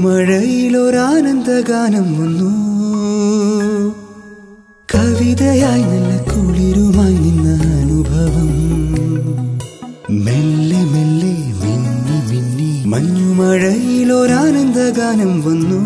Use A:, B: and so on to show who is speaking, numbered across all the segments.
A: മഞ്ഞുമഴയിലൊരാനന്ദഗാനം വന്നു കവിതയായി നല്ല കുളിരുമായി നിന്ന അനുഭവം മെല്ലെ മെല്ലെ മിന്നി മിന്നി മഞ്ഞുമഴയിലൊരാനന്ദഗാനം വന്നു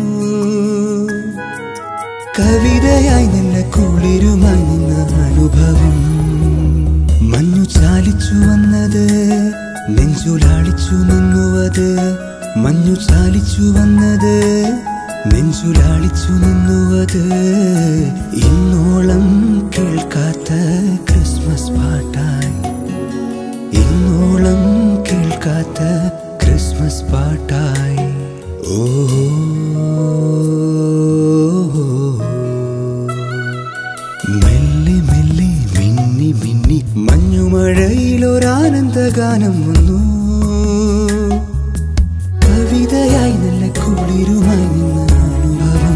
A: കവിതയായി നല്ല കുളിരുമായി നിന്ന അനുഭവം മഞ്ഞു ചാലിച്ചു വന്നത് നെഞ്ചുലാളിച്ചു നിന്നുവത് മഞ്ഞു ചാലിച്ചു വന്നത് നെഞ്ചുലാളിച്ചു നിന്നുവത് ഇന്നോളം കേൾക്കാത്ത ക്രിസ്മസ് പാട്ടായി ഇന്നോളം കേൾക്കാത്ത ക്രിസ്മസ് പാട്ടായി ഓ മെല്ലെ മെല്ലെ മിന്നി മിന്നി മഞ്ഞുമഴയിലൊരാനന്ദഗാനം വന്നു കവിതയായി നല്ല കുളിരുമായി നിന്ന അനുഭവം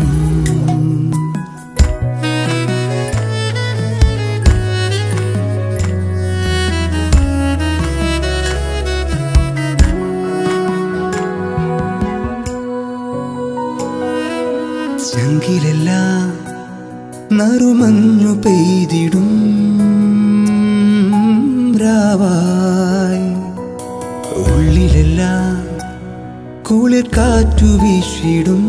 A: ചങ്കിലെല്ലാം നറുമഞ്ഞു പെയ്തിടും രാവായി ഉള്ളിലെല്ലാം കുളിർ കാറ്റു വീശിടും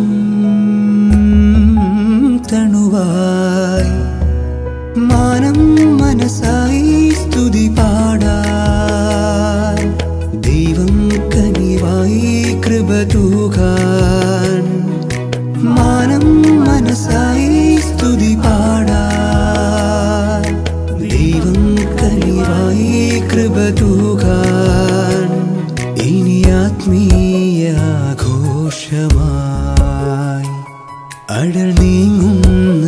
A: തണുവായി മാനം മനസ്സായി സ്തുതി പാടാൻ ദൈവം കനിവായി കൃപ തൂകാൻ മാനം മനസ്സായി സ്തുതി പാടാൻ ദൈവം കനിവായി കൃപ തൂകാൻ ഇനി ആത്മീയ ആഘോഷമായി അടൽ നീങ്ങുന്ന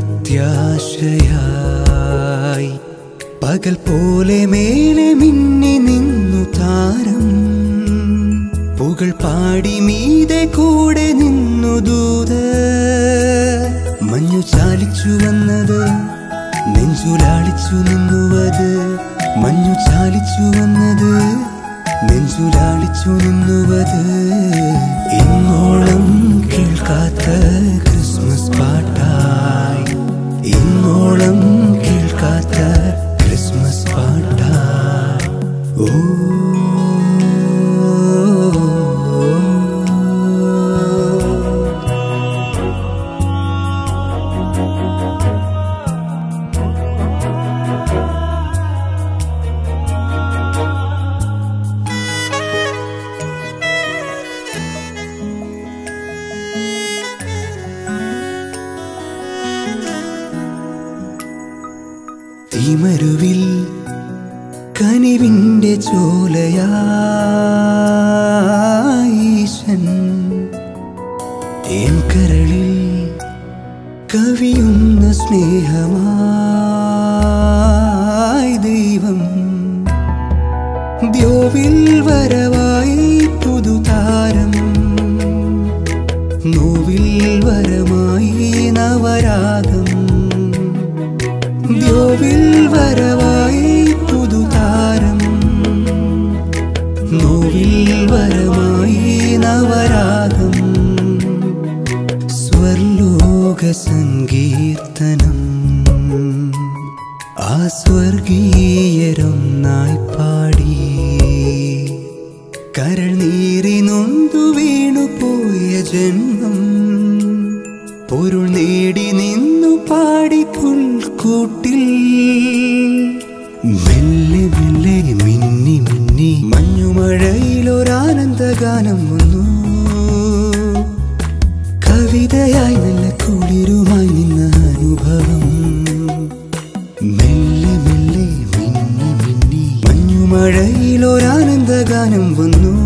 A: പ്രത്യാശയായി പകൽ പോലെ മേലെ മിന്നി നിന്നു താരം പുകൾ പാടി മീതെ കൂടെ നിന്നു ദൂത മഞ്ഞു ചാലിച്ചു വന്നത് നെഞ്ചുലാളിച്ചു നിന്നുവത് മഞ്ഞു ചാലിച്ചു വന്നത് നെഞ്ചുലാളിച്ചു നിന്നുവത് ഇന്നോളം കേൾക്കാത്ത ക്രിസ്മസ് പാട്ടായി ഇന്നോളം കേൾക്കാത്ത ക്രിസ്മസ് പാട്ടായി ഓ തീമരുവിൽ കനിവിൻ്റെ ചോലയായിശൻ എൻ കരളിൽ കവിയുന്ന സ്നേഹമായി ദൈവം ദ്യോവിൽ വരവായി പുതുതാരം നോവിൽ വരമായി നവരാഗം ദ്യോവിൽ വരവായി പുതുതാരം നോവിൽ വരമായി നവരാഗം സ്വർലോക സങ്കീർത്തനം ആ സ്വർഗീയരൊന്നായി പാടി കരൾ നീറി നൊന്തു വീണു പോയ ജന്മം പൊരുൾ നേടി നിന്നു പാടി പുൽക്കൂട്ടിൽ മെല്ലെ മെല്ലെ മിന്നി മിന്നി മഞ്ഞുമഴയിലൊരാനന്ദഗാനം വന്നു കവിതയായി നല്ല കുളിരുമായി നിന്ന അനുഭവം മെല്ലെ മെല്ലെ മിന്നി മിന്നി മഞ്ഞുമഴയിലൊരാനന്ദഗാനം വന്നു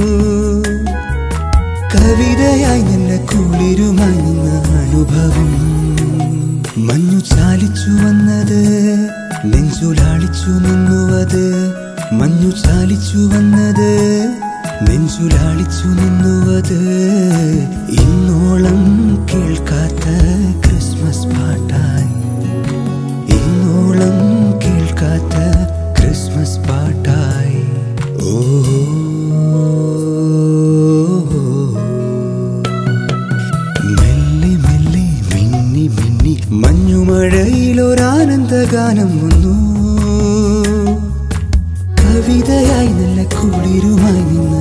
A: കവിതയായി നല്ല കുളിരുമായി നിന്ന അനുഭവം മഞ്ഞു ചാലിച്ചു വന്നത് നെഞ്ചുലാളിച്ചു നിന്നുവത് മഞ്ഞു ചാലിച്ചു വന്നത് നെഞ്ചുലാളിച്ചു നിന്നുവത് ഇന്നോളം കേൾക്കാത്ത ക്രിസ്മസ് പാട്ടായി ഇന്നോളം കേൾക്കാത്ത ക്രിസ്മസ് പാട്ടായി ഓ മഞ്ഞുമഴയിലൊരാനന്ദഗാനം വന്നു കവിതയായി നല്ല കുളിരുമായി നിന്ന